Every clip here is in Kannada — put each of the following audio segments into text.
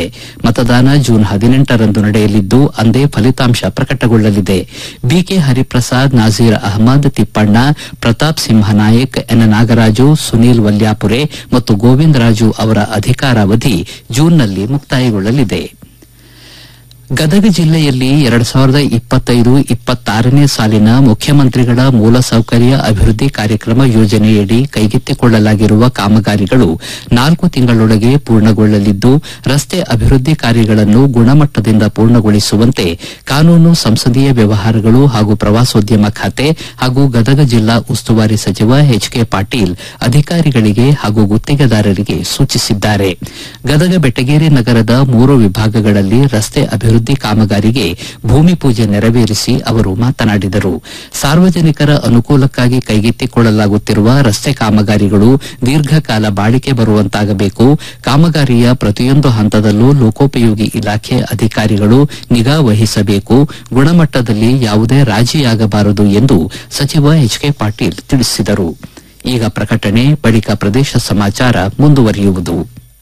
ಮತದಾನ ಜೂನ್ ಹದಿನೆಂಟರಂದು ನಡೆಯಲಿದ್ದು ಅಂದೇ ಫಲಿತಾಂಶ ಪ್ರಕಟಗೊಳ್ಳಲಿದೆ ಬಿಕೆ ಹರಿಪ್ರಸಾದ್ ನಾಜೀರ್ ಅಹಮದ್ ತಿಪ್ಪಣ್ಣ ಪ್ರತಾಪ್ ಸಿಂಹ ನಾಯಕ್ ಎನ್ ನಾಗರಾಜು ಸುನೀಲ್ ವಲ್ಯಾಪುರೆ ಮತ್ತು ಗೋವಿಂದ ರಾಜು ಅವರ ಅಧಿಕಾರಾವಧಿ ಜೂನ್ನಲ್ಲಿ ಮುಕ್ತಾಯಗೊಳ್ಳಲಿದೆ ಗದಗ ಜಿಲ್ಲೆಯಲ್ಲಿ ಎರಡ್ ಸಾವಿರದ ಇಪ್ಪತ್ತೈದು ಇಪ್ಪತ್ತಾರನೇ ಸಾಲಿನ ಮುಖ್ಯಮಂತ್ರಿಗಳ ಮೂಲಸೌಕರ್ಯ ಅಭಿವೃದ್ಧಿ ಕಾರ್ಯಕ್ರಮ ಯೋಜನೆಯಡಿ ಕೈಗೆತ್ತಿಕೊಳ್ಳಲಾಗಿರುವ ಕಾಮಗಾರಿಗಳು ನಾಲ್ಕು ತಿಂಗಳೊಳಗೆ ಪೂರ್ಣಗೊಳ್ಳಲಿದ್ದು ರಸ್ತೆ ಅಭಿವೃದ್ಧಿ ಕಾರ್ಯಗಳನ್ನು ಗುಣಮಟ್ಟದಿಂದ ಪೂರ್ಣಗೊಳಿಸುವಂತೆ ಕಾನೂನು ಸಂಸದೀಯ ವ್ಯವಹಾರಗಳು ಹಾಗೂ ಪ್ರವಾಸೋದ್ಯಮ ಖಾತೆ ಹಾಗೂ ಗದಗ ಜಿಲ್ಲಾ ಉಸ್ತುವಾರಿ ಸಚಿವ ಎಚ್ ಕೆ ಪಾಟೀಲ್ ಅಧಿಕಾರಿಗಳಿಗೆ ಹಾಗೂ ಗುತ್ತಿಗೆದಾರರಿಗೆ ಸೂಚಿಸಿದ್ದಾರೆ ಗದಗ ಬೆಟಗೇರಿ ನಗರದ ಮೂರು ವಿಭಾಗಗಳಲ್ಲಿ ರಸ್ತೆ ಅಭಿವೃದ್ಧಿ ಕಾಮಗಾರಿಗೆ ಭೂಮಿ ಪೂಜೆ ನೆರವೇರಿಸಿ ಅವರು ಮಾತನಾಡಿದರು ಸಾರ್ವಜನಿಕರ ಅನುಕೂಲಕ್ಕಾಗಿ ಕೈಗೆತ್ತಿಕೊಳ್ಳಲಾಗುತ್ತಿರುವ ರಸ್ತೆ ಕಾಮಗಾರಿಗಳು ದೀರ್ಘಕಾಲ ಬಾಳಿಕೆ ಬರುವಂತಾಗಬೇಕು ಕಾಮಗಾರಿಯ ಪ್ರತಿಯೊಂದು ಹಂತದಲ್ಲೂ ಲೋಕೋಪಯೋಗಿ ಇಲಾಖೆ ಅಧಿಕಾರಿಗಳು ನಿಗಾ ವಹಿಸಬೇಕು ಗುಣಮಟ್ಟದಲ್ಲಿ ಯಾವುದೇ ರಾಜಿಯಾಗಬಾರದು ಎಂದು ಸಚಿವ ಎಚ್ ಕೆ ಪಾಟೀಲ್ ತಿಳಿಸಿದರು ಈಗ ಪ್ರಕಟಣೆ ಬಳಿಕ ಪ್ರದೇಶ ಸಮಾಚಾರ ಮುಂದುವರಿಯುವುದು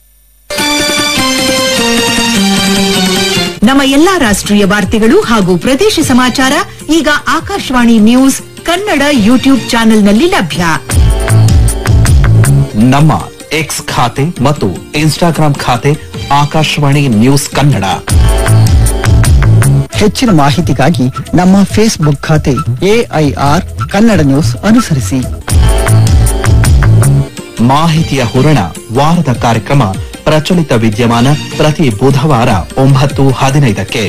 ನಮ್ಮ ಎಲ್ಲಾ ರಾಷ್ಟ್ರೀಯ ವಾರ್ತೆಗಳು ಹಾಗೂ ಪ್ರದೇಶ ಸಮಾಚಾರ ಈಗ ಆಕಾಶವಾಣಿ ನ್ಯೂಸ್ ಕನ್ನಡ ಯೂಟ್ಯೂಬ್ ಚಾನೆಲ್ನಲ್ಲಿ ಲಭ್ಯ ನಮ್ಮ ಎಕ್ಸ್ ಖಾತೆ ಮತ್ತು ಇನ್ಸ್ಟಾಗ್ರಾಂ ಖಾತೆ ಆಕಾಶವಾಣಿ ನ್ಯೂಸ್ ಕನ್ನಡ ಹೆಚ್ಚಿನ ಮಾಹಿತಿಗಾಗಿ ನಮ್ಮ ಫೇಸ್ಬುಕ್ ಖಾತೆ ಎಐಆರ್ ಕನ್ನಡ ನ್ಯೂಸ್ ಅನುಸರಿಸಿ ಮಾಹಿತಿಯ ಹೂರಣ ವಾರದ ಕಾರ್ಯಕ್ರಮ ಪ್ರಚಲಿತ ವಿದ್ಯಮಾನ ಪ್ರತಿ ಬುಧವಾರ ಒಂಬತ್ತು ಹದಿನೈದಕ್ಕೆ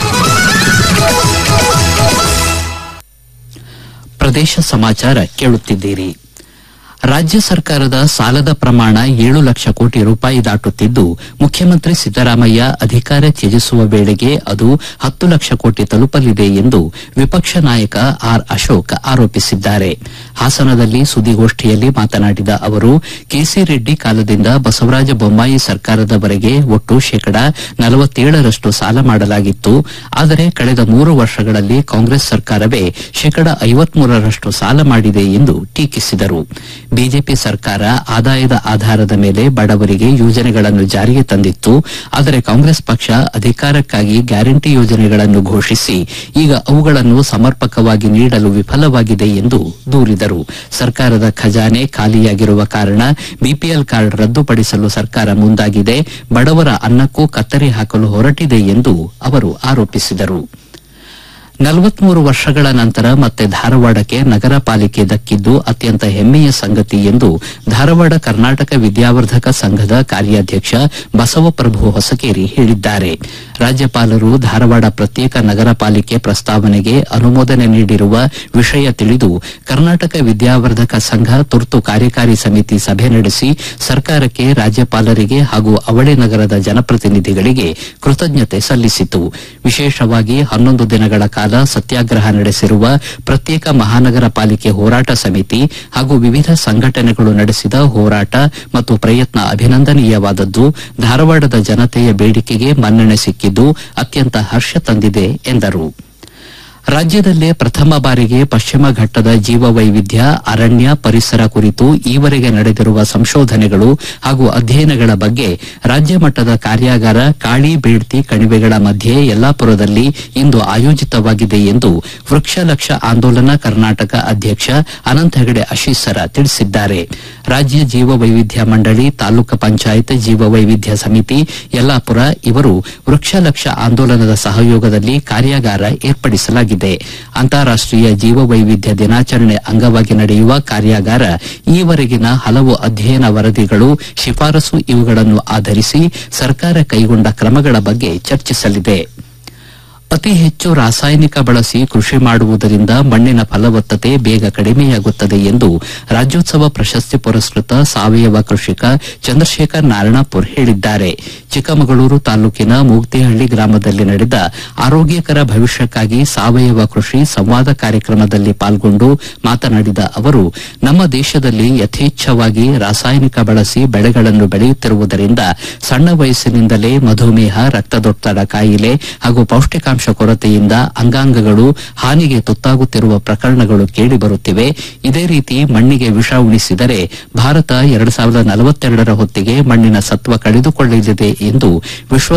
ಪ್ರದೇಶ ಸಮಾಚಾರ ಕೇಳುತ್ತಿದ್ದೀರಿ ರಾಜ್ಯ ಸರ್ಕಾರದ ಸಾಲದ ಪ್ರಮಾಣ ಏಳು ಲಕ್ಷ ಕೋಟಿ ರೂಪಾಯಿ ದಾಟುತ್ತಿದ್ದು ಮುಖ್ಯಮಂತ್ರಿ ಸಿದ್ದರಾಮಯ್ಯ ಅಧಿಕಾರ ತ್ಯಜಿಸುವ ವೇಳೆಗೆ ಅದು ಹತ್ತು ಲಕ್ಷ ಕೋಟಿ ತಲುಪಲಿದೆ ಎಂದು ವಿಪಕ್ಷ ನಾಯಕ ಆರ್ ಅಶೋಕ್ ಆರೋಪಿಸಿದ್ದಾರೆ ಹಾಸನದಲ್ಲಿ ಸುದ್ದಿಗೋಷ್ಠಿಯಲ್ಲಿ ಮಾತನಾಡಿದ ಅವರು ಕೆಸಿ ರೆಡ್ಡಿ ಕಾಲದಿಂದ ಬಸವರಾಜ ಬೊಮ್ಮಾಯಿ ಸರ್ಕಾರದವರೆಗೆ ಒಟ್ಟು ಶೇಕಡಾ ನಲವತ್ತೇಳರಷ್ಟು ಸಾಲ ಮಾಡಲಾಗಿತ್ತು ಆದರೆ ಕಳೆದ ಮೂರು ವರ್ಷಗಳಲ್ಲಿ ಕಾಂಗ್ರೆಸ್ ಸರ್ಕಾರವೇ ಶೇಕಡಾ ಐವತ್ಮೂರರಷ್ಟು ಸಾಲ ಮಾಡಿದೆ ಎಂದು ಟೀಕಿಸಿದರು ಬಿಜೆಪಿ ಸರ್ಕಾರ ಆದಾಯದ ಆಧಾರದ ಮೇಲೆ ಬಡವರಿಗೆ ಯೋಜನೆಗಳನ್ನು ಜಾರಿಗೆ ತಂದಿತ್ತು ಆದರೆ ಕಾಂಗ್ರೆಸ್ ಪಕ್ಷ ಅಧಿಕಾರಕ್ಕಾಗಿ ಗ್ಯಾರಂಟಿ ಯೋಜನೆಗಳನ್ನು ಘೋಷಿಸಿ ಈಗ ಅವುಗಳನ್ನು ಸಮರ್ಪಕವಾಗಿ ನೀಡಲು ವಿಫಲವಾಗಿದೆ ಎಂದು ದೂರಿದರು ಸರ್ಕಾರದ ಖಜಾನೆ ಖಾಲಿಯಾಗಿರುವ ಕಾರಣ ಬಿಪಿಎಲ್ ಕಾರ್ಡ್ ರದ್ದುಪಡಿಸಲು ಸರ್ಕಾರ ಮುಂದಾಗಿದೆ ಬಡವರ ಅನ್ನಕ್ಕೂ ಕತ್ತರಿ ಹಾಕಲು ಹೊರಟಿದೆ ಎಂದು ಅವರು ಆರೋಪಿಸಿದರು ನಲವತ್ಮೂರು ವರ್ಷಗಳ ನಂತರ ಮತ್ತೆ ಧಾರವಾಡಕ್ಕೆ ನಗರ ಪಾಲಿಕೆ ದಕ್ಕಿದ್ದು ಅತ್ಯಂತ ಹೆಮ್ಮೆಯ ಸಂಗತಿ ಎಂದು ಧಾರವಾಡ ಕರ್ನಾಟಕ ವಿದ್ಯಾವರ್ಧಕ ಸಂಘದ ಕಾರ್ಯಾಧ್ಯಕ್ಷ ಬಸವಪ್ರಭು ಹೊಸಕೇರಿ ಹೇಳಿದ್ದಾರೆ ರಾಜ್ಯಪಾಲರು ಧಾರವಾಡ ಪ್ರತ್ಯೇಕ ನಗರ ಪಾಲಿಕೆ ಪ್ರಸ್ತಾವನೆಗೆ ಅನುಮೋದನೆ ನೀಡಿರುವ ವಿಷಯ ತಿಳಿದು ಕರ್ನಾಟಕ ವಿದ್ಯಾವರ್ಧಕ ಸಂಘ ತುರ್ತು ಕಾರ್ಯಕಾರಿ ಸಮಿತಿ ಸಭೆ ನಡೆಸಿ ಸರ್ಕಾರಕ್ಕೆ ರಾಜ್ಯಪಾಲರಿಗೆ ಹಾಗೂ ಅವಳಿ ನಗರದ ಜನಪ್ರತಿನಿಧಿಗಳಿಗೆ ಕೃತಜ್ಞತೆ ಸಲ್ಲಿಸಿತು ವಿಶೇಷವಾಗಿ ಹನ್ನೊಂದು ದಿನಗಳ ಕಾಲ ಸತ್ಯಾಗ್ರಹ ನಡೆಸಿರುವ ಪ್ರತ್ಯೇಕ ಮಹಾನಗರ ಪಾಲಿಕೆ ಹೋರಾಟ ಸಮಿತಿ ಹಾಗೂ ವಿವಿಧ ಸಂಘಟನೆಗಳು ನಡೆಸಿದ ಹೋರಾಟ ಮತ್ತು ಪ್ರಯತ್ನ ಅಭಿನಂದನೀಯವಾದದ್ದು ಧಾರವಾಡದ ಜನತೆಯ ಬೇಡಿಕೆಗೆ ಮನ್ನಣೆ ಸಿಕ್ಕಿದ್ದು ಅತ್ಯಂತ ಹರ್ಷ ತಂದಿದೆ ಎಂದರು ರಾಜ್ಯದಲ್ಲೇ ಪ್ರಥಮ ಬಾರಿಗೆ ಪಶ್ಚಿಮ ಘಟ್ಟದ ಜೀವವೈವಿಧ್ಯ ಅರಣ್ಯ ಪರಿಸರ ಕುರಿತು ಈವರೆಗೆ ನಡೆದಿರುವ ಸಂಶೋಧನೆಗಳು ಹಾಗೂ ಅಧ್ಯಯನಗಳ ಬಗ್ಗೆ ರಾಜ್ಯ ಮಟ್ಟದ ಕಾರ್ಯಾಗಾರ ಕಾಳಿ ಬೇಡ್ತಿ ಕಣಿವೆಗಳ ಮಧ್ಯೆ ಯಲ್ಲಾಪುರದಲ್ಲಿ ಇಂದು ಆಯೋಜಿತವಾಗಿದೆ ಎಂದು ವೃಕ್ಷ ಲಕ್ಷ ಆಂದೋಲನ ಕರ್ನಾಟಕ ಅಧ್ಯಕ್ಷ ಅನಂತ ಹೆಗಡೆ ಅಶೀಸರ ತಿಳಿಸಿದ್ದಾರೆ ರಾಜ್ಯ ಜೀವವೈವಿಧ್ಯ ಮಂಡಳಿ ತಾಲೂಕು ಪಂಚಾಯತ್ ಜೀವವೈವಿಧ್ಯ ಸಮಿತಿ ಯಲ್ಲಾಪುರ ಇವರು ವೃಕ್ಷ ಲಕ್ಷ ಆಂದೋಲನದ ಸಹಯೋಗದಲ್ಲಿ ಕಾರ್ಯಾಗಾರ ಏರ್ಪಡಿಸಲಾಗಿದೆ ಅಂತಾರಾಷ್ಟೀಯ ಜೀವವೈವಿಧ್ಯ ದಿನಾಚರಣೆ ಅಂಗವಾಗಿ ನಡೆಯುವ ಕಾರ್ಯಾಗಾರ ಈವರೆಗಿನ ಹಲವು ಅಧ್ಯಯನ ವರದಿಗಳು ಶಿಫಾರಸು ಇವುಗಳನ್ನು ಆಧರಿಸಿ ಸರ್ಕಾರ ಕೈಗೊಂಡ ಕ್ರಮಗಳ ಬಗ್ಗೆ ಚರ್ಚಿಸಲಿದೆ ಅತಿ ಹೆಚ್ಚು ರಾಸಾಯನಿಕ ಬಳಸಿ ಕೃಷಿ ಮಾಡುವುದರಿಂದ ಮಣ್ಣಿನ ಫಲವತ್ತತೆ ಬೇಗ ಕಡಿಮೆಯಾಗುತ್ತದೆ ಎಂದು ರಾಜ್ಯೋತ್ಸವ ಪ್ರಶಸ್ತಿ ಪುರಸ್ಕೃತ ಸಾವಯವ ಕೃಷಿಕ ಚಂದ್ರಶೇಖರ್ ನಾರಾಯಣಪುರ್ ಹೇಳಿದ್ದಾರೆ ಚಿಕ್ಕಮಗಳೂರು ತಾಲೂಕಿನ ಮೂಗ್ತಿಹಳ್ಳಿ ಗ್ರಾಮದಲ್ಲಿ ನಡೆದ ಆರೋಗ್ಯಕರ ಭವಿಷ್ಯಕ್ಕಾಗಿ ಸಾವಯವ ಕೃಷಿ ಸಂವಾದ ಕಾರ್ಯಕ್ರಮದಲ್ಲಿ ಪಾಲ್ಗೊಂಡು ಮಾತನಾಡಿದ ಅವರು ನಮ್ಮ ದೇಶದಲ್ಲಿ ಯಥೇಚ್ಛವಾಗಿ ರಾಸಾಯನಿಕ ಬಳಸಿ ಬೆಳೆಗಳನ್ನು ಬೆಳೆಯುತ್ತಿರುವುದರಿಂದ ಸಣ್ಣ ವಯಸ್ಸಿನಿಂದಲೇ ಮಧುಮೇಹ ರಕ್ತದೊತ್ತಡ ಕಾಯಿಲೆ ಹಾಗೂ ಪೌಷ್ಟಿಕಾಂಶ ಕೊರತೆಯಿಂದ ಅಂಗಾಂಗಗಳು ಹಾನಿಗೆ ತುತ್ತಾಗುತ್ತಿರುವ ಪ್ರಕರಣಗಳು ಕೇಳಿಬರುತ್ತಿವೆ ಇದೇ ರೀತಿ ಮಣ್ಣಿಗೆ ವಿಷ ಉಣಿಸಿದರೆ ಭಾರತ ಎರಡು ಸಾವಿರದ ನಲವತ್ತೆರಡರ ಹೊತ್ತಿಗೆ ಮಣ್ಣಿನ ಸತ್ವ ಕಳೆದುಕೊಳ್ಳಲಿದೆ ಎಂದು ವಿಶ್ವ